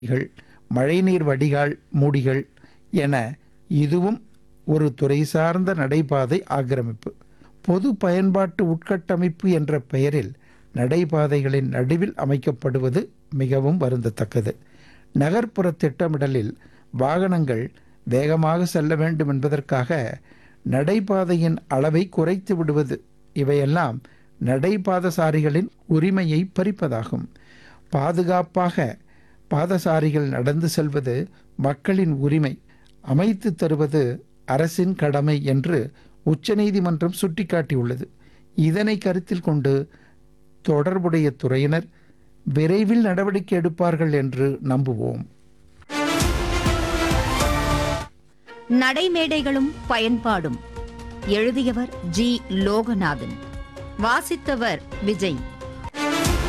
கள், மழைநீர் வடிகால் மூடிகள் என இதுவும் ஒரு துறை சார்ந்த நடைபாதை ஆக்கிரமிப்பு பொது பயன்பாட்டு உட்கட்டமைப்பு என்ற பெயரில் நடைபாதைகளின் நடுவில் அமைக்கப்படுவது மிகவும் வருந்தத்தக்கது நகர்ப்புற திட்டமிடலில் வாகனங்கள் வேகமாக செல்ல வேண்டும் என்பதற்காக நடைபாதையின் அளவை குறைத்து விடுவது இவையெல்லாம் நடைபாதசாரிகளின் உரிமையை பறிப்பதாகும் பாதுகாப்பாக பாதசாரிகள் நடந்து செல்வது மக்களின் உரிமை அமைத்து தருவது அரசின் கடமை என்று உச்சநீதிமன்றம் சுட்டிக்காட்டியுள்ளது இதனை கருத்தில் கொண்டு தொடர்புடைய துறையினர் விரைவில் நடவடிக்கை எடுப்பார்கள் என்று நம்புவோம் நடைமேடைகளும் பயன்பாடும் எழுதியவர் ஜி லோகநாதன் வாசித்தவர் விஜய்